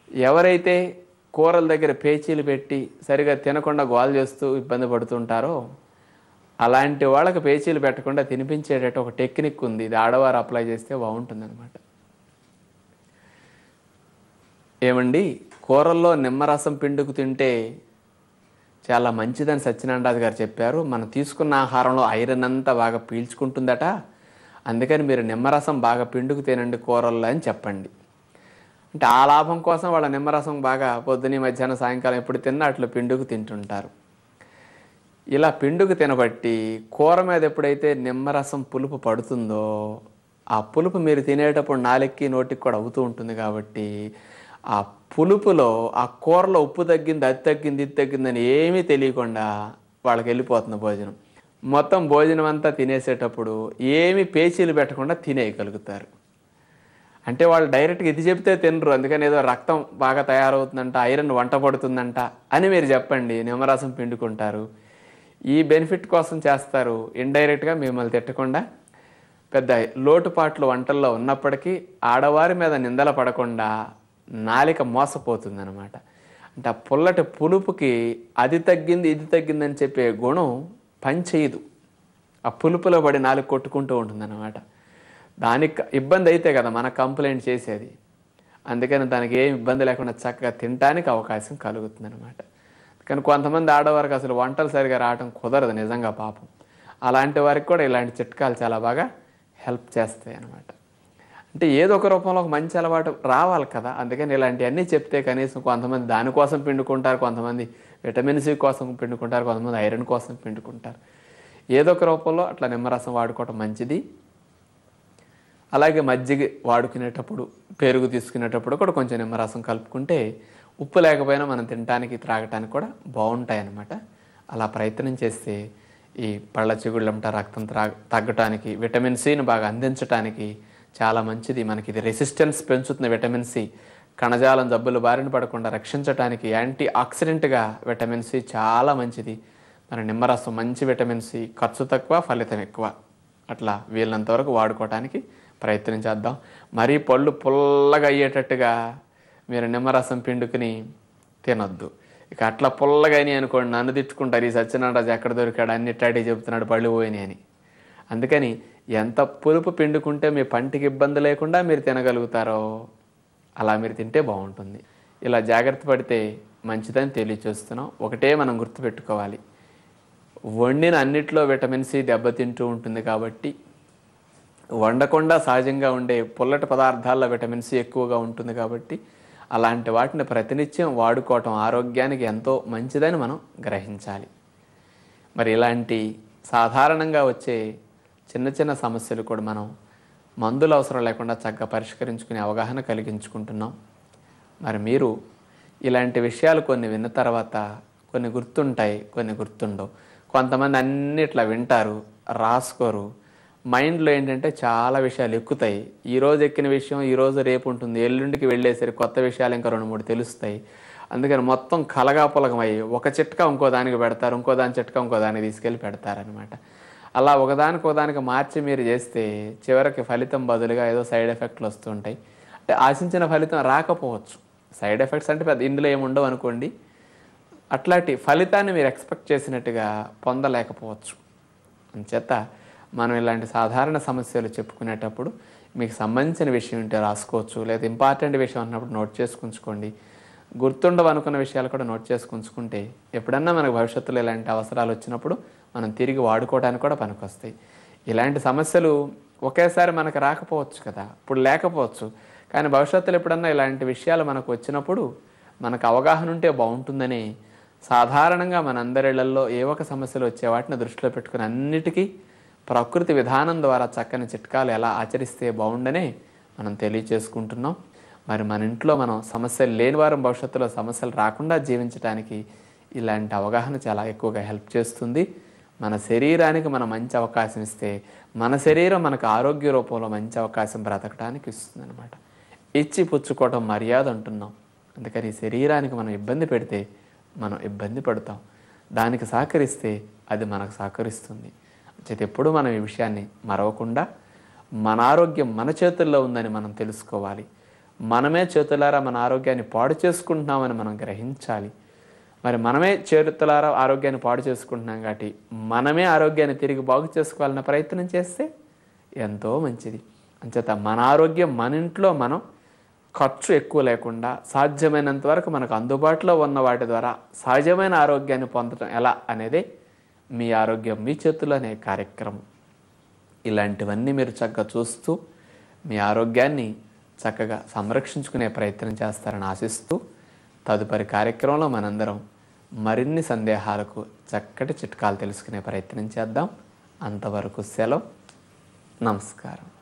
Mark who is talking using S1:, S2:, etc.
S1: ఎవరైతే కూరల దగ్గర పేచీలు పెట్టి సరిగా తినకుండా గోల్ చేస్తూ ఇబ్బంది పడుతుంటారో అలాంటి వాళ్ళకి పేచీలు పెట్టకుండా తినిపించేటట్టు ఒక టెక్నిక్ ఉంది ఇది ఆడవారు అప్లై చేస్తే బాగుంటుందన్నమాట ఏమండి కూరల్లో నిమ్మరసం పిండుకు తింటే చాలా మంచిదని సత్యనారాయణరాజు గారు చెప్పారు మనం తీసుకున్న ఆహారంలో ఐరన్ అంతా బాగా పీల్చుకుంటుందట అందుకని మీరు నిమ్మరసం బాగా పిండుకు తినండి కూరల్లో అని చెప్పండి అంటే ఆ లాభం కోసం వాళ్ళ నిమ్మరసం బాగా పొద్దున మధ్యాహ్నం సాయంకాలం ఎప్పుడు తిన్నా అట్లా పిండుకు తింటుంటారు ఇలా పిండుకు తినబట్టి కూర మీద ఎప్పుడైతే నిమ్మరసం పులుపు పడుతుందో ఆ పులుపు మీరు తినేటప్పుడు నాలుగుకి నోటికి కూడా అవుతూ ఉంటుంది కాబట్టి ఆ పులుపులో ఆ కూరలో ఉప్పు తగ్గింది అది తగ్గింది ఇది తగ్గిందని ఏమీ తెలియకుండా వాళ్ళకి వెళ్ళిపోతుంది భోజనం మొత్తం భోజనం అంతా తినేసేటప్పుడు ఏమీ పేచీలు పెట్టకుండా తినేయగలుగుతారు అంటే వాళ్ళు డైరెక్ట్గా ఇది చెప్తే తినరు అందుకని ఏదో రక్తం బాగా తయారవుతుందంట ఐరన్ వంట పడుతుందంట అని మీరు చెప్పండి నిమ్మరసం పిండుకుంటారు ఈ బెనిఫిట్ కోసం చేస్తారు ఇండైరెక్ట్గా మిమ్మల్ని తిట్టకుండా పెద్ద లోటుపాట్లు వంటల్లో ఉన్నప్పటికీ ఆడవారి మీద నిందల పడకుండా నాలిక మోసపోతుందన్నమాట అంటే ఆ పుల్లటి పులుపుకి అది తగ్గింది ఇది తగ్గిందని చెప్పే గుణం పనిచేయదు ఆ పులుపులో పడి నాలుగు కొట్టుకుంటూ ఉంటుందన్నమాట దానికి ఇబ్బంది అయితే కదా మన కంప్లైంట్ చేసేది అందుకని దానికి ఏం ఇబ్బంది లేకుండా చక్కగా తినడానికి అవకాశం కలుగుతుందన్నమాట కానీ కొంతమంది ఆడవారికి అసలు వంటలు సరిగా రావడం కుదరదు నిజంగా పాపం అలాంటి వారికి కూడా ఇలాంటి చిట్కాలు చాలా బాగా హెల్ప్ చేస్తాయి అన్నమాట అంటే ఏదో ఒక రూపంలో ఒక మంచి అలవాటు రావాలి కదా అందుకని ఇలాంటివన్నీ చెప్తే కనీసం కొంతమంది దానికోసం పిండుకుంటారు కొంతమంది విటమిన్ సి కోసం పిండుకుంటారు కొంతమంది ఐరన్ కోసం పిండుకుంటారు ఏదో ఒక రూపంలో అట్లా నిమ్మరసం వాడుకోవటం మంచిది అలాగే మజ్జిగ వాడుకునేటప్పుడు పెరుగు తీసుకునేటప్పుడు కూడా కొంచెం నిమ్మరసం కలుపుకుంటే ఉప్పు లేకపోయినా మనం తినడానికి త్రాగటానికి కూడా బాగుంటాయి అన్నమాట అలా ప్రయత్నం చేస్తే ఈ పళ్ళ చిగుళ్ళంట రక్తం త్రా తగ్గటానికి విటమిన్ సిని బాగా అందించడానికి చాలా మంచిది మనకి ఇది రెసిస్టెన్స్ పెంచుతుంది విటమిన్ సి కణజాలం జబ్బులు బారిన పడకుండా రక్షించడానికి యాంటీ ఆక్సిడెంట్గా విటమిన్ సి చాలా మంచిది మన నిమ్మరసం మంచి విటమిన్ సి ఖర్చు తక్కువ ఫలితం ఎక్కువ అట్లా వీళ్ళంత వరకు వాడుకోవడానికి ప్రయత్నం చేద్దాం మరీ పళ్ళు పుల్లగా అయ్యేటట్టుగా మీరు నిమ్మరసం పిండుకుని తినొద్దు ఇక అట్లా పుల్లగా అయినాయి అనుకోండి నన్ను తిట్టుకుంటారు ఈ సత్యనారాజు ఎక్కడ దొరికాడు అన్ని టాటీ చెబుతున్నాడు పళ్ళు పోయినాయి అని అందుకని ఎంత పులుపు పిండుకుంటే మీ పంటికి ఇబ్బంది లేకుండా మీరు తినగలుగుతారో అలా మీరు తింటే బాగుంటుంది ఇలా జాగ్రత్త పడితే మంచిదని తెలియచేస్తున్నాం ఒకటే మనం గుర్తుపెట్టుకోవాలి వండిన అన్నిట్లో విటమిన్ సి దెబ్బతింటూ ఉంటుంది కాబట్టి వండకుండా సహజంగా ఉండే పుల్లటి పదార్థాల్లో విటమిన్ సి ఎక్కువగా ఉంటుంది కాబట్టి అలాంటి వాటిని ప్రతినిత్యం వాడుకోవటం ఆరోగ్యానికి ఎంతో మంచిదని మనం గ్రహించాలి మరి ఇలాంటి సాధారణంగా వచ్చే చిన్న చిన్న సమస్యలు కూడా మనం మందులు అవసరం లేకుండా చక్కగా పరిష్కరించుకునే అవగాహన కలిగించుకుంటున్నాం మరి మీరు ఇలాంటి విషయాలు కొన్ని విన్న తర్వాత కొన్ని గుర్తుంటాయి కొన్ని గుర్తుండవు కొంతమంది అన్నిట్లా వింటారు రాసుకోరు మైండ్లో ఏంటంటే చాలా విషయాలు ఎక్కుతాయి ఈ రోజు ఎక్కిన విషయం ఈ రోజు రేపు ఉంటుంది ఎల్లుండికి వెళ్ళేసరికి కొత్త విషయాలు ఇంకా రెండు మూడు తెలుస్తాయి అందుకని మొత్తం కలగా పొలగమయ్యి ఒక చిట్కా ఇంకో దానికి పెడతారు ఇంకో దాని చిట్కా ఇంకో దానికి తీసుకెళ్ళి పెడతారనమాట అలా ఒకదానికి ఒకదానికి మార్చి మీరు చేస్తే చివరికి ఫలితం బదులుగా ఏదో సైడ్ ఎఫెక్ట్లు వస్తుంటాయి అంటే ఆశించిన ఫలితం రాకపోవచ్చు సైడ్ ఎఫెక్ట్స్ అంటే పెద్ద ఇందులో ఏముండవు అనుకోండి అట్లాంటి ఫలితాన్ని మీరు ఎక్స్పెక్ట్ చేసినట్టుగా పొందలేకపోవచ్చు అంచేత మనం ఇలాంటి సాధారణ సమస్యలు చెప్పుకునేటప్పుడు మీకు సంబంధించిన విషయం ఉంటే రాసుకోవచ్చు లేదా ఇంపార్టెంట్ విషయం అన్నప్పుడు నోట్ చేసుకుంచుకోండి గుర్తుండవు అనుకున్న విషయాలు కూడా నోట్ చేసుకుంచుకుంటే ఎప్పుడన్నా మనకు భవిష్యత్తులో ఇలాంటి అవసరాలు వచ్చినప్పుడు మనం తిరిగి వాడుకోవడానికి కూడా పనికొస్తాయి ఇలాంటి సమస్యలు ఒకేసారి మనకు రాకపోవచ్చు కదా ఇప్పుడు లేకపోవచ్చు కానీ భవిష్యత్తులో ఎప్పుడన్నా ఇలాంటి విషయాలు మనకు వచ్చినప్పుడు మనకు అవగాహన ఉంటే బాగుంటుందని సాధారణంగా మనందరిళ్లలో ఏ ఒక సమస్యలు వచ్చే వాటిని దృష్టిలో పెట్టుకుని అన్నిటికీ ప్రకృతి విధానం ద్వారా చక్కని చిట్కాలు ఎలా ఆచరిస్తే బాగుండనే మనం తెలియచేసుకుంటున్నాం మరి మన ఇంట్లో మనం సమస్యలు లేని వారం భవిష్యత్తులో సమస్యలు రాకుండా జీవించడానికి ఇలాంటి అవగాహన చాలా ఎక్కువగా హెల్ప్ చేస్తుంది మన శరీరానికి మనం మంచి అవకాశం ఇస్తే మన శరీరం మనకు ఆరోగ్య రూపంలో మంచి అవకాశం బ్రతకడానికి ఇస్తుంది అనమాట ఇచ్చి పుచ్చుకోవటం మర్యాద అంటున్నాం అందుకని ఈ శరీరానికి మనం ఇబ్బంది పెడితే మనం ఇబ్బంది పడతాం దానికి సహకరిస్తే అది మనకు సహకరిస్తుంది చేతి ఎప్పుడు మనం ఈ విషయాన్ని మరవకుండా మన ఆరోగ్యం మన చేతుల్లో ఉందని మనం తెలుసుకోవాలి మనమే చేతులారా మన ఆరోగ్యాన్ని పాడు చేసుకుంటున్నామని మనం గ్రహించాలి మరి మనమే చేతులారా ఆరోగ్యాన్ని పాడు చేసుకుంటున్నాం కాబట్టి మనమే ఆరోగ్యాన్ని తిరిగి బాగు చేసుకోవాలన్న ప్రయత్నం చేస్తే ఎంతో మంచిది అంచేత మన ఆరోగ్యం మన ఇంట్లో మనం ఖర్చు ఎక్కువ లేకుండా సాధ్యమైనంత వరకు మనకు అందుబాటులో ఉన్న వాటి ద్వారా సహజమైన ఆరోగ్యాన్ని పొందడం ఎలా అనేది మీ ఆరోగ్యం మీ చేతుల్లోనే కార్యక్రమం ఇలాంటివన్నీ మీరు చక్కగా చూస్తూ మీ ఆరోగ్యాన్ని చక్కగా సంరక్షించుకునే ప్రయత్నం చేస్తారని ఆశిస్తూ తదుపరి కార్యక్రమంలో మనందరం మరిన్ని సందేహాలకు చక్కటి చిట్కాలు తెలుసుకునే ప్రయత్నం చేద్దాం అంతవరకు సెలవు నమస్కారం